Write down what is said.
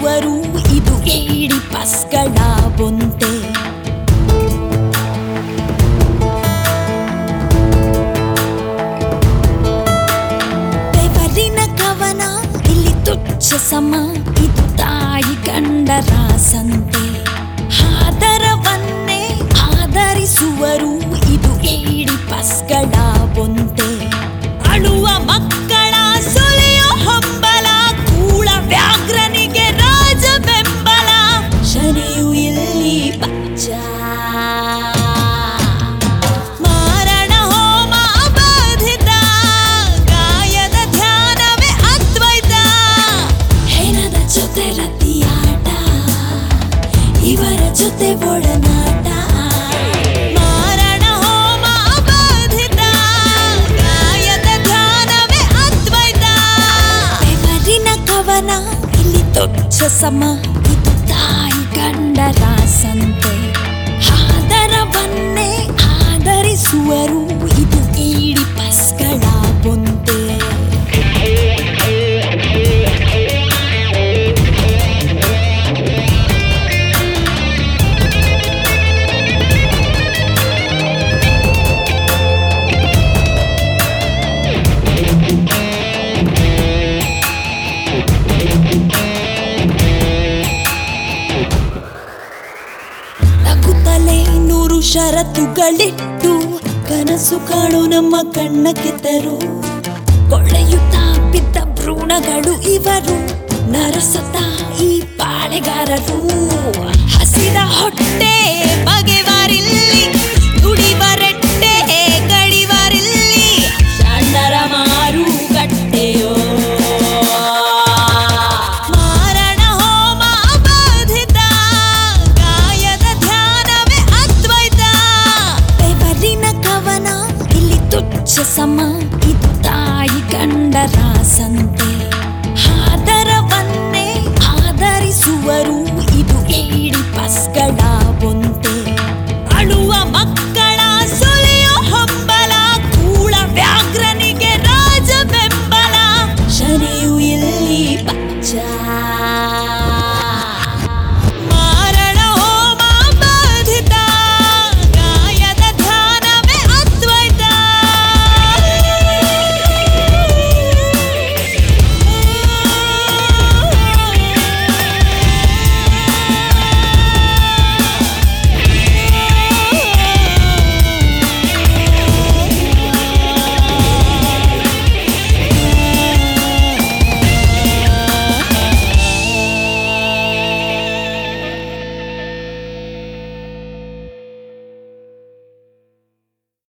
ಆಧರಿಸುವರು ಇದು ಏಡಿ ಪಸ್ಗಳ ಬೊಂತೆ ಬೆವರಿನ ಕವನ ಇಲ್ಲಿ ತುಚ್ಛ ಸಮ ಇದು ತಾಯಿ ಗಂಡರ ಸಂತೆ ಆದರವನ್ನೇ ಆಧರಿಸುವರು ಇದು ಏಡಿ ಪಸ್ಗಳ ಬೊಂತೆ ಅಳುವ ಮಕ್ಕಳ ಸುಲಿಯೋ ಹಂಬಲ ಕೂಳ ವ್ಯಾಘ್ರನಿಗೆ ರಾಜ ಬೆಂಬಲ ಶನಿಯು ಇಲ್ಲಿ ಬಚ್ಚ ಮಾರಣ ಹೋಮ ಅಬಾಧಿತ ಗಾಯದ ಧ್ಯಾನವೇ ಅದ್ವೈತ ಹೆಣದ ಜೊತೆ ರತಿಯಾಟ ಇವರ ಜೊತೆ ಒಡನಾಟ ಮಾರಣ ಹೋಮ ಅಬಾಧಿತ ಗಾಯದ ಧ್ಯಾನವೇ ಅದ್ವೈತ ಬೆವರಿನ ಕವನ ಇಲ್ಲಿ ತುಚ್ಛ ಸಮ ಇದು ತಾಯಿ ಗಂಡರ ಸಂತೆ ಆದರವನ್ನೇ ಆಧರಿಸುವರು ಇದು ಈಡಿ ಪಸ್ಗಳ ಬೊಂತೆ ನಗುತ್ತಲೇ ನೂರು ಷರತ್ತುಗಳಿಟ್ಟು ಕನಸು ಕಾಣು ನಮ್ಮ ಕಣ್ಣ ಕೆತ್ತರು ಕೊಳ್ಳೆಯುತ್ತಾ ಬಿದ್ದ ಭ್ರೂಣಗಳು ಇವರು ನರಸತ ಈ ಪಾಳೆಗಾರರು ಹಸಿದ ಹೊಟ್ಟೆ ಬಗೆವಾರಿಲ್ಲಿ ದುಡಿವರೆಟ್ಟೆ ಕಡಿವರಿಲ್ಲಿ ಷಂಡರ ಮಾರುಕಟ್ಟೆಯೋ ಮಾರಣ ಹೋಮ ಅಬಾಧಿತ ಗಾಯದ ಧ್ಯಾನವೇ ಅದ್ವೈತ ಬೆವರಿನ ಕವನ ಇಲ್ಲಿ ತುಚ್ಛ ಸಮ ಇದು ತಾಯಿ ಗಂಡರ ಸಂತೆ ಆದರವನ್ನೇ ಆಧರಿಸುವರು